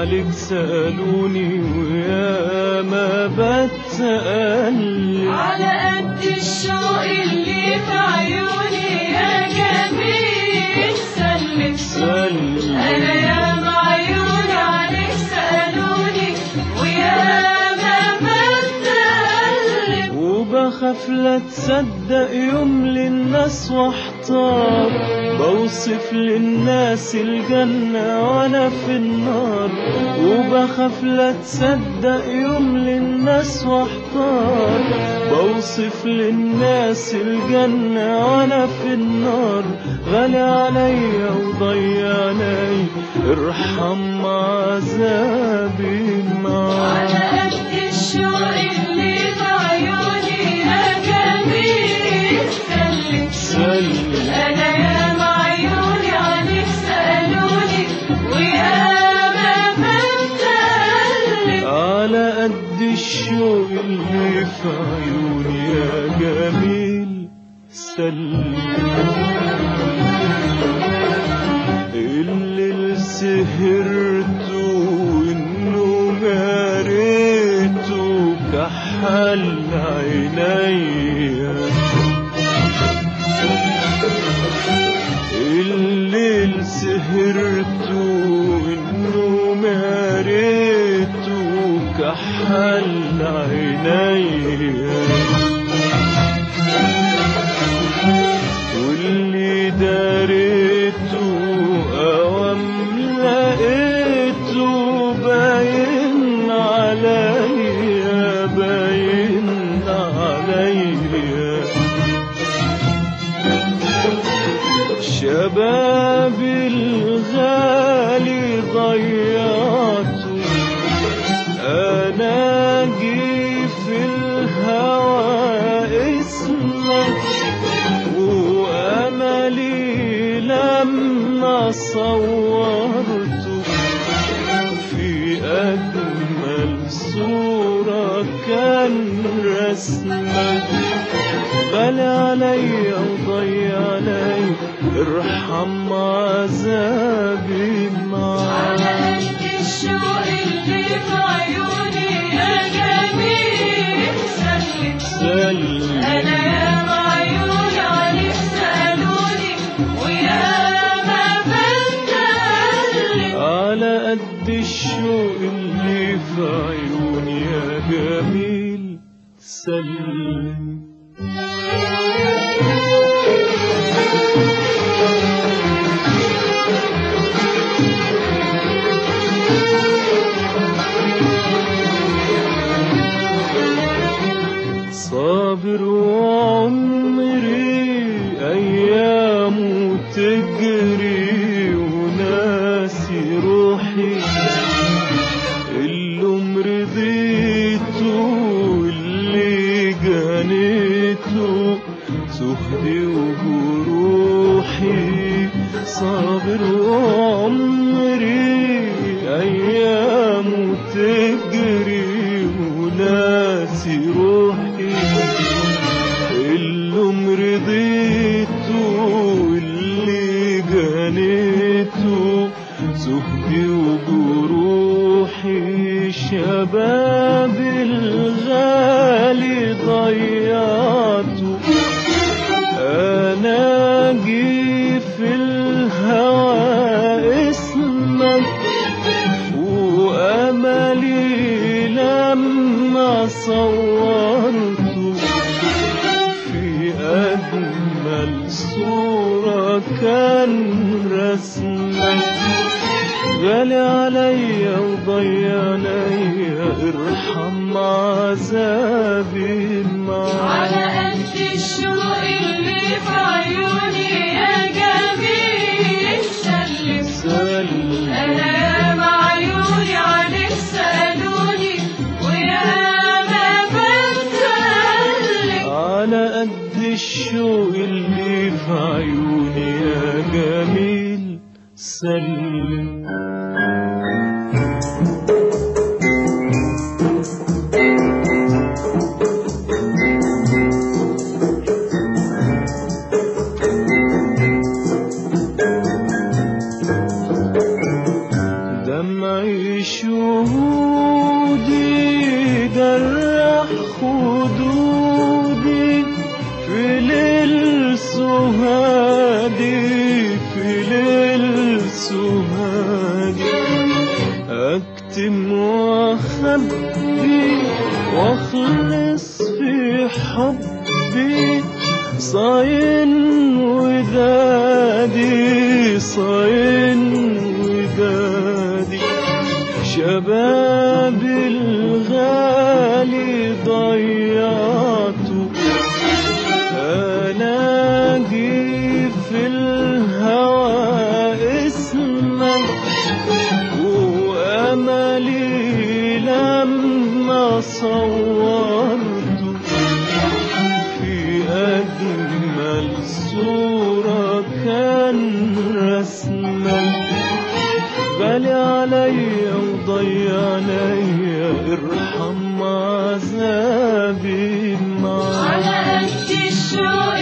عليك سألوني ويا ما بتسأل على قد الشوق اللي في عيوني يا جميل سلم سلم انا يا معيون عليك سألوني ويا ما بتقلب وبخاف لا تصدق يوم للناس واحتار بوصف للناس الجنة وانا في النار وبخاف لا تصدق يوم للناس واحتار بوصف للناس الجنة وانا في النار غالي عليا وضيعني ارحم عذابي معاك على قد الشوق اللي في عيوني يا جميل سلم سلم انا يا معيوني عليك سألوني ويا ما بتقلب على قد الشوق اللي في عيوني يا جميل سلم اللي سهرته وانه جاريته كحل عينيا الليل سهرته وانه ماريته كحل عينيا واللي داريته اوام لقيته باين عليا باين عليا شباب الغالي ضيعته انا جي في الهوى اسمك واملي لما صورته في اجمل صوره كان رسمك غالي عليا وضيع علي ارحم عذابي على معاك قد الشوق اللي في عيوني يا جميل سلم سلم أنا يا معيون عليك سألوني ويا ما بتقلب على قد الشوق اللي في عيوني يا جميل سلم صابر وعمري أيام تجري وناسي روحي اللي مرضيته واللي جنيته سهدي وجروحي صابر وعمري أيام تجري وناسي روحي اللي مرضيته واللي جنيته زهدي وجروحي شباب الغالي ضيعته انا جي في الهوى اسمك واملي لما صورته في أجمل صورة كان رسمك غالي عليا وضيع عليا ارحم عذابي معاك على قد الشوق اللي في عيوني يا جميل سلم سلم أنا يا معيوني عليك سألوني ويا ما بتقلب على قد الشوق اللي في عيوني يا جميل سلم دمعي شهودي جرح خدودي في ليل سهادي في ليل سهادي اكتم واخبي واخلص في حبي صاين ودادي صاين ودادي شباب الغالي ضيعته ألاقي في الهوى اسمك وأملي لما صورته في أجمل صورة كان رسمك غالي عليا وضيع عليا ارحم عذابي معاك على قد الشوق